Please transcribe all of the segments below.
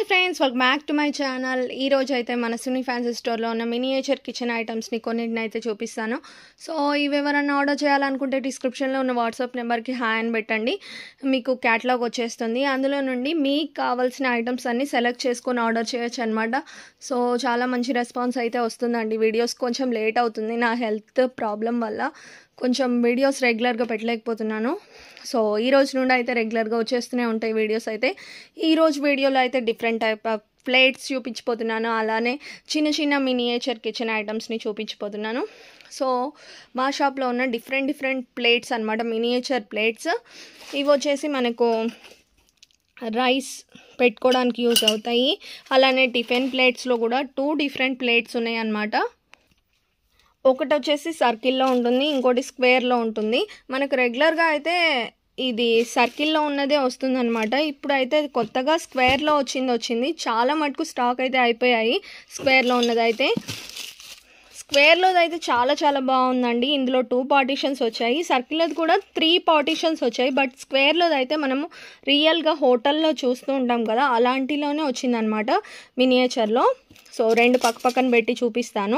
hi friends welcome back to my channel ఈ రోజు అయితే మన సునీ ఫ్యాన్సీ స్టోర్లో ఉన్న మినియేచర్ కిచెన్ ఐటమ్స్ని కొన్నిటిని అయితే చూపిస్తాను సో ఇవి ఎవరైనా ఆర్డర్ చేయాలనుకుంటే డిస్క్రిప్షన్లో ఉన్న వాట్సాప్ నెంబర్కి హాయ్ అని పెట్టండి మీకు క్యాటలాగ్ వచ్చేస్తుంది అందులో నుండి మీకు కావాల్సిన ఐటమ్స్ అన్ని సెలెక్ట్ చేసుకొని ఆర్డర్ చేయొచ్చు అనమాట సో చాలా మంచి రెస్పాన్స్ అయితే వస్తుందండి వీడియోస్ కొంచెం లేట్ అవుతుంది నా హెల్త్ ప్రాబ్లం వల్ల కొంచెం వీడియోస్ రెగ్యులర్గా పెట్టలేకపోతున్నాను సో ఈ రోజు నుండి అయితే రెగ్యులర్గా వచ్చేస్తూనే ఉంటాయి వీడియోస్ అయితే ఈ రోజు వీడియోలో అయితే డిఫరెంట్ టైప్ ఆఫ్ ప్లేట్స్ చూపించిపోతున్నాను అలానే చిన్న చిన్న మినియేచర్ కిచెన్ ఐటమ్స్ని చూపించిపోతున్నాను సో మా షాప్లో ఉన్న డిఫరెంట్ డిఫరెంట్ ప్లేట్స్ అనమాట మినియేచర్ ప్లేట్స్ ఇవి వచ్చేసి మనకు రైస్ పెట్టుకోవడానికి యూజ్ అవుతాయి అలానే టిఫిన్ ప్లేట్స్లో కూడా టూ డిఫరెంట్ ప్లేట్స్ ఉన్నాయి అన్నమాట ఒకటి వచ్చేసి సర్కిల్లో ఉంటుంది ఇంకోటి స్క్వేర్లో ఉంటుంది మనకు రెగ్యులర్గా అయితే ఇది సర్కిల్లో ఉన్నదే వస్తుంది అనమాట ఇప్పుడు అయితే కొత్తగా స్క్వేర్లో వచ్చింది వచ్చింది చాలా మటుకు స్టాక్ అయితే అయిపోయాయి స్క్వేర్లో ఉన్నదైతే స్క్వేర్లో అయితే చాలా చాలా బాగుందండి ఇందులో టూ పార్టీషన్స్ వచ్చాయి సర్కిల్లో కూడా త్రీ పార్టీషన్స్ వచ్చాయి బట్ స్క్వేర్లో అయితే మనము రియల్గా హోటల్లో చూస్తూ ఉంటాం కదా అలాంటిలోనే వచ్చిందనమాట మినియేచర్లో సో రెండు పక్క పక్కన పెట్టి చూపిస్తాను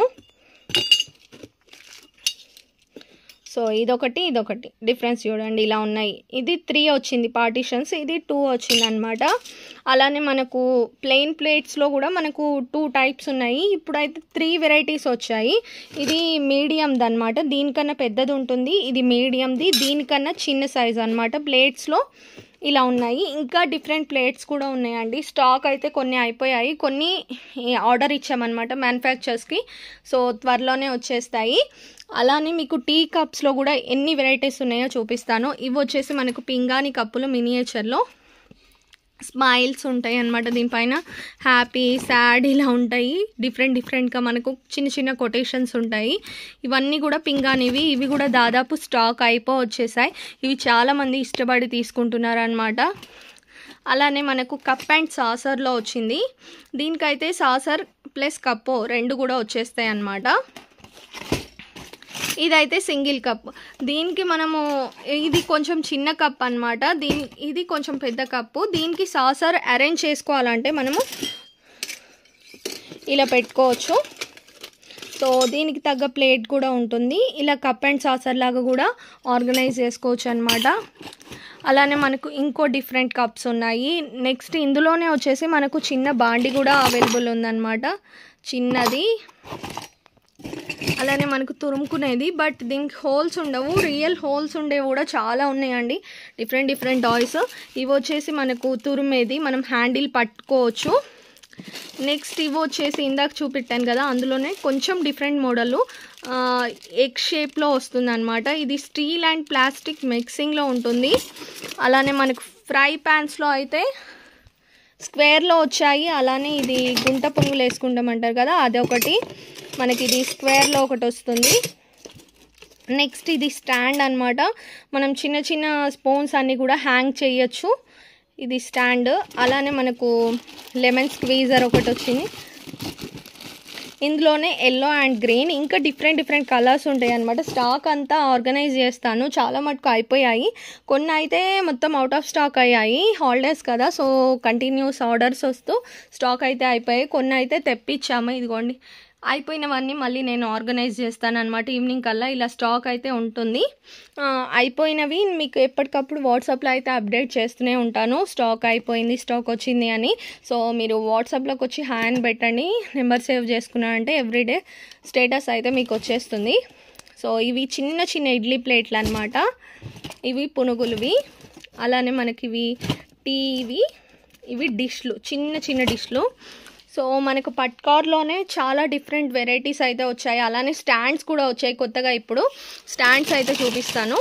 సో ఇదొకటి ఇదొకటి డిఫరెన్స్ చూడండి ఇలా ఉన్నాయి ఇది త్రీ వచ్చింది పార్టీషన్స్ ఇది టూ వచ్చింది అనమాట అలానే మనకు ప్లెయిన్ ప్లేట్స్లో కూడా మనకు టూ టైప్స్ ఉన్నాయి ఇప్పుడైతే త్రీ వెరైటీస్ వచ్చాయి ఇది మీడియంది అనమాట దీనికన్నా పెద్దది ఉంటుంది ఇది మీడియంది దీనికన్నా చిన్న సైజ్ అనమాట ప్లేట్స్లో ఇలా ఉన్నాయి ఇంకా డిఫరెంట్ ప్లేట్స్ కూడా ఉన్నాయండి స్టాక్ అయితే కొన్ని అయిపోయాయి కొన్ని ఆర్డర్ ఇచ్చామన్నమాట మ్యానుఫ్యాక్చర్స్కి సో త్వరలోనే వచ్చేస్తాయి అలానే మీకు టీ కప్స్లో కూడా ఎన్ని వెరైటీస్ ఉన్నాయో చూపిస్తాను ఇవి వచ్చేసి మనకు పింగాణి కప్పులు మినియేచర్లో స్మైల్స్ ఉంటాయి అనమాట దీనిపైన హ్యాపీ సాడ్ ఇలా ఉంటాయి డిఫరెంట్ డిఫరెంట్గా మనకు చిన్న చిన్న కొటేషన్స్ ఉంటాయి ఇవన్నీ కూడా పింగానివి ఇవి కూడా దాదాపు స్టాక్ అయిపో వచ్చేసాయి ఇవి చాలామంది ఇష్టపడి తీసుకుంటున్నారు అనమాట అలానే మనకు కప్ అండ్ సాసర్లో వచ్చింది దీనికైతే సాసర్ ప్లస్ కప్పు రెండు కూడా వచ్చేస్తాయి అన్నమాట ఇదైతే సింగిల్ కప్ దీనికి మనము ఇది కొంచెం చిన్న కప్ అనమాట దీని ఇది కొంచెం పెద్ద కప్పు దీనికి సాసర్ అరేంజ్ చేసుకోవాలంటే మనము ఇలా పెట్టుకోవచ్చు సో దీనికి తగ్గ ప్లేట్ కూడా ఉంటుంది ఇలా కప్ అండ్ సాసర్ లాగా కూడా ఆర్గనైజ్ చేసుకోవచ్చు అనమాట అలానే మనకు ఇంకో డిఫరెంట్ కప్స్ ఉన్నాయి నెక్స్ట్ ఇందులోనే వచ్చేసి మనకు చిన్న బాండి కూడా అవైలబుల్ ఉందన్నమాట చిన్నది అలానే మనకు తురుముకునేది బట్ దీనికి హోల్స్ ఉండవు రియల్ హోల్స్ ఉండేవి కూడా చాలా ఉన్నాయండి డిఫరెంట్ డిఫరెంట్ టాయ్స్ ఇవి వచ్చేసి మనకు తురుమేది మనం హ్యాండిల్ పట్టుకోవచ్చు నెక్స్ట్ ఇవి వచ్చేసి ఇందాక చూపెట్టాను కదా అందులోనే కొంచెం డిఫరెంట్ మోడల్ ఎగ్ షేప్లో వస్తుంది అనమాట ఇది స్టీల్ అండ్ ప్లాస్టిక్ మిక్సింగ్లో ఉంటుంది అలానే మనకు ఫ్రై ప్యాన్స్లో అయితే స్క్వేర్లో వచ్చాయి అలానే ఇది గుంట పొంగులు వేసుకుంటామంటారు కదా అదొకటి మనకి ఇది స్క్వేర్లో ఒకటి వస్తుంది నెక్స్ట్ ఇది స్టాండ్ అనమాట మనం చిన్న చిన్న స్పూన్స్ అన్నీ కూడా హ్యాంగ్ చేయొచ్చు ఇది స్టాండ్ అలానే మనకు లెమన్ స్క్వీజర్ ఒకటి వచ్చింది ఇందులోనే ఎల్లో అండ్ గ్రీన్ ఇంకా డిఫరెంట్ డిఫరెంట్ కలర్స్ ఉంటాయి అనమాట స్టాక్ అంతా ఆర్గనైజ్ చేస్తాను చాలా మటుకు అయిపోయాయి కొన్ని అయితే మొత్తం అవుట్ ఆఫ్ స్టాక్ అయ్యాయి హాలిడేస్ కదా సో కంటిన్యూస్ ఆర్డర్స్ వస్తూ స్టాక్ అయితే అయిపోయాయి కొన్ని అయితే తెప్పించాము ఇదిగోండి అయిపోయినవన్నీ మళ్ళీ నేను ఆర్గనైజ్ చేస్తాను అనమాట ఈవినింగ్ కల్లా ఇలా స్టాక్ అయితే ఉంటుంది అయిపోయినవి మీకు ఎప్పటికప్పుడు వాట్సాప్లో అయితే అప్డేట్ చేస్తూనే ఉంటాను స్టాక్ అయిపోయింది స్టాక్ వచ్చింది అని సో మీరు వాట్సాప్లోకి వచ్చి హ్యాండ్ పెట్టండి నెంబర్ సేవ్ చేసుకున్నారంటే ఎవ్రీడే స్టేటస్ అయితే మీకు వచ్చేస్తుంది సో ఇవి చిన్న చిన్న ఇడ్లీ ప్లేట్లు అనమాట ఇవి పునుగులువి అలానే మనకి ఇవి టీవి ఇవి డిష్లు చిన్న చిన్న డిష్లు సో మనకు పట్కార్లోనే చాలా డిఫరెంట్ వెరైటీస్ అయితే వచ్చాయి అలానే స్టాండ్స్ కూడా వచ్చాయి కొత్తగా ఇప్పుడు స్టాండ్స్ అయితే చూపిస్తాను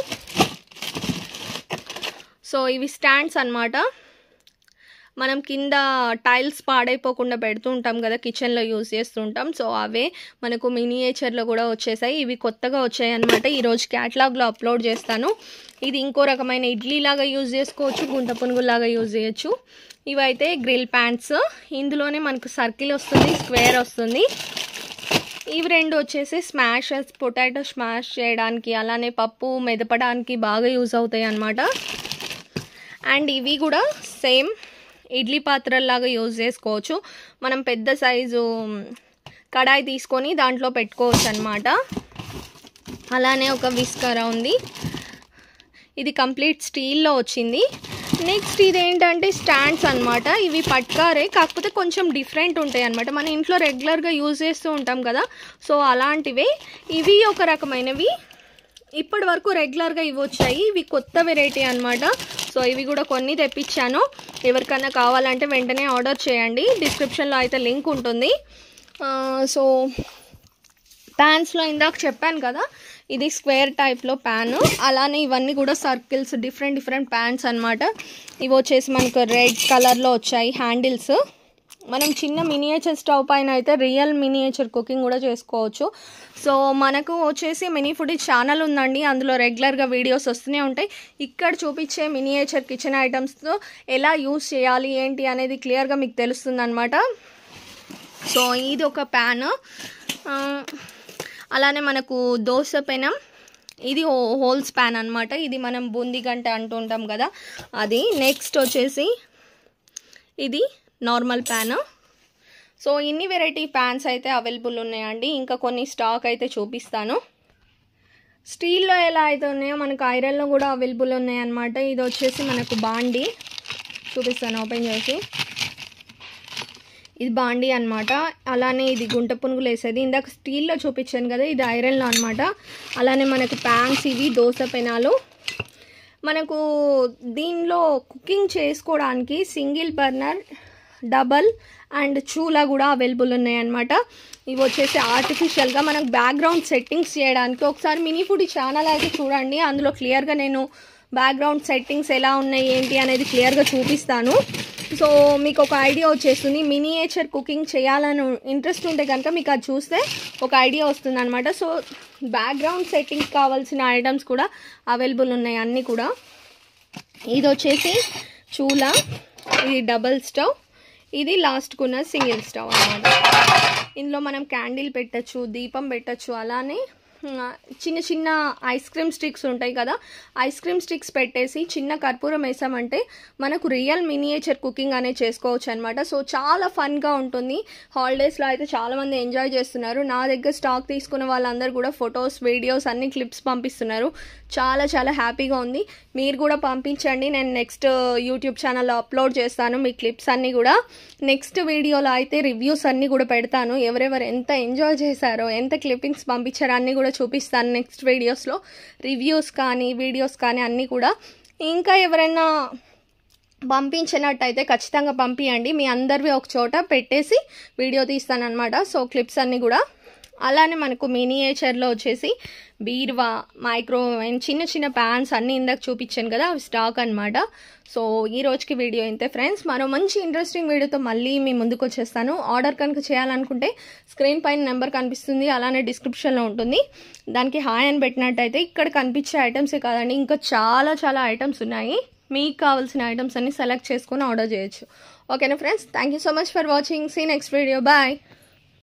సో ఇవి స్టాండ్స్ అనమాట మనం కింద టైల్స్ పాడైపోకుండా పెడుతూ ఉంటాం కదా కిచెన్లో యూజ్ చేస్తుంటాం సో అవే మనకు మినియేచర్లో కూడా వచ్చేసాయి ఇవి కొత్తగా వచ్చాయి అనమాట ఈరోజు క్యాటలాగ్లో అప్లోడ్ చేస్తాను ఇది ఇంకో రకమైన ఇడ్లీ లాగా యూజ్ చేసుకోవచ్చు గుంట పునుగులాగా యూజ్ చేయొచ్చు ఇవైతే గ్రిల్ ప్యాంట్స్ ఇందులోనే మనకు సర్కిల్ వస్తుంది స్క్వేర్ వస్తుంది ఇవి రెండు వచ్చేసి స్మాషెస్ పొటాటో స్మాష్ చేయడానికి అలానే పప్పు మెదపడానికి బాగా యూజ్ అవుతాయి అన్నమాట అండ్ ఇవి కూడా సేమ్ ఇడ్లీ పాత్రలాగా యూజ్ చేసుకోవచ్చు మనం పెద్ద సైజు కడాయి తీసుకొని దాంట్లో పెట్టుకోవచ్చు అనమాట అలానే ఒక విస్కరా ఉంది ఇది కంప్లీట్ స్టీల్లో వచ్చింది నెక్స్ట్ ఇది ఏంటంటే స్టాండ్స్ అనమాట ఇవి పట్కారే కాకపోతే కొంచెం డిఫరెంట్ ఉంటాయి అనమాట మన ఇంట్లో రెగ్యులర్గా యూజ్ చేస్తూ ఉంటాం కదా సో అలాంటివే ఇవి ఒక రకమైనవి ఇప్పటి వరకు రెగ్యులర్గా ఇవి వచ్చాయి ఇవి కొత్త వెరైటీ అనమాట సో ఇవి కూడా కొన్ని తెప్పించాను ఎవరికైనా కావాలంటే వెంటనే ఆర్డర్ చేయండి డిస్క్రిప్షన్లో అయితే లింక్ ఉంటుంది సో ప్యాన్స్లో ఇందాక చెప్పాను కదా ఇది స్క్వేర్ టైప్లో ప్యాన్ అలానే ఇవన్నీ కూడా సర్కిల్స్ డిఫరెంట్ డిఫరెంట్ ప్యాన్స్ అనమాట ఇవి వచ్చేసి మనకు రెడ్ కలర్లో వచ్చాయి హ్యాండిల్స్ మనం చిన్న మినియేచర్ స్టవ్ పైన అయితే రియల్ మినియేచర్ కుకింగ్ కూడా చేసుకోవచ్చు సో మనకు వచ్చేసి మినీ ఫుడ్ ఛానల్ ఉందండి అందులో రెగ్యులర్గా వీడియోస్ వస్తూనే ఉంటాయి ఇక్కడ చూపించే మినియేచర్ కిచెన్ ఐటమ్స్తో ఎలా యూస్ చేయాలి ఏంటి అనేది క్లియర్గా మీకు తెలుస్తుంది అనమాట సో ఇది ఒక ప్యాన్ అలానే మనకు దోశ పెనం ఇది హోల్స్ ప్యాన్ అనమాట ఇది మనం బూందీ గంట అంటుంటాం కదా అది నెక్స్ట్ వచ్చేసి ఇది నార్మల్ ప్యాన్ సో ఇన్ని వెరైటీ ప్యాన్స్ అయితే అవైలబుల్ ఉన్నాయండి ఇంకా కొన్ని స్టాక్ అయితే చూపిస్తాను స్టీల్లో ఎలా అయితే ఉన్నాయో మనకు ఐరన్లో కూడా అవైలబుల్ ఉన్నాయన్నమాట ఇది వచ్చేసి మనకు బాండి చూపిస్తాను ఓపెన్ చేసి ఇది బాండి అనమాట అలానే ఇది గుంట పునుగులు వేసేది ఇందాక స్టీల్లో చూపించాను కదా ఇది ఐరన్లో అనమాట అలానే మనకు ప్యాన్స్ ఇవి దోశ పెనాలు మనకు దీనిలో కుకింగ్ చేసుకోవడానికి సింగిల్ బర్నర్ డబల్ అండ్ చూలా కూడా అవైలబుల్ ఉన్నాయన్నమాట ఇవి వచ్చేసి ఆర్టిఫిషియల్గా మనకు బ్యాక్గ్రౌండ్ సెట్టింగ్స్ చేయడానికి ఒకసారి మినీ ఫుడ్ ఛానల్ అయితే చూడండి అందులో క్లియర్గా నేను బ్యాక్గ్రౌండ్ సెట్టింగ్స్ ఎలా ఉన్నాయి ఏంటి అనేది క్లియర్గా చూపిస్తాను సో మీకు ఒక ఐడియా వచ్చేస్తుంది మినియేచర్ కుకింగ్ చేయాలని ఇంట్రెస్ట్ ఉంటే కనుక మీకు అది చూస్తే ఒక ఐడియా వస్తుంది అనమాట సో బ్యాక్గ్రౌండ్ సెట్టింగ్స్ కావాల్సిన ఐటమ్స్ కూడా అవైలబుల్ ఉన్నాయి అన్నీ కూడా ఇది వచ్చేసి చూలా ఇది డబల్ స్టవ్ ఇది లాస్ట్కున్న సింగిల్ స్టవ్ అనమాట ఇందులో మనం క్యాండిల్ పెట్టచ్చు దీపం పెట్టచ్చు అలానే చిన్న చిన్న ఐస్ క్రీమ్ స్టిక్స్ ఉంటాయి కదా ఐస్ క్రీమ్ స్టిక్స్ పెట్టేసి చిన్న కర్పూరం వేసామంటే మనకు రియల్ మినియేచర్ కుకింగ్ అనేది చేసుకోవచ్చు అనమాట సో చాలా ఫన్గా ఉంటుంది హాలిడేస్లో అయితే చాలామంది ఎంజాయ్ చేస్తున్నారు నా దగ్గర స్టాక్ తీసుకున్న వాళ్ళందరూ కూడా ఫొటోస్ వీడియోస్ అన్ని క్లిప్స్ పంపిస్తున్నారు చాలా చాలా హ్యాపీగా ఉంది మీరు కూడా పంపించండి నేను నెక్స్ట్ యూట్యూబ్ ఛానల్లో అప్లోడ్ చేస్తాను మీ క్లిప్స్ అన్నీ కూడా నెక్స్ట్ వీడియోలో అయితే రివ్యూస్ అన్నీ కూడా పెడతాను ఎవరెవరు ఎంత ఎంజాయ్ చేశారో ఎంత క్లిప్పింగ్స్ పంపించారో అన్నీ కూడా చూపిస్తాను నెక్స్ట్ వీడియోస్లో రివ్యూస్ కానీ వీడియోస్ కానీ అన్నీ కూడా ఇంకా ఎవరైనా పంపించినట్టయితే ఖచ్చితంగా పంపించండి మీ అందరివి ఒక చోట పెట్టేసి వీడియో తీస్తానమాట సో క్లిప్స్ అన్నీ కూడా అలానే మనకు మినియేచర్లో వచ్చేసి బీర్వా మైక్రోవేవ్ చిన్న చిన్న ప్యాన్స్ అన్నీ ఇందాక చూపించాను కదా అవి స్టాక్ అనమాట సో ఈ రోజుకి వీడియో ఇంతే ఫ్రెండ్స్ మరో మంచి ఇంట్రెస్టింగ్ వీడియోతో మళ్ళీ మీ ముందుకు వచ్చేస్తాను ఆర్డర్ కనుక చేయాలనుకుంటే స్క్రీన్ పైన నెంబర్ కనిపిస్తుంది అలానే డిస్క్రిప్షన్లో ఉంటుంది దానికి హాయ్ అని పెట్టినట్టయితే ఇక్కడ కనిపించే ఐటమ్సే కాదండి ఇంకా చాలా చాలా ఐటమ్స్ ఉన్నాయి మీకు కావాల్సిన ఐటమ్స్ అన్ని సెలెక్ట్ చేసుకొని ఆర్డర్ చేయొచ్చు ఓకేనా friends thank you so much for watching see next video bye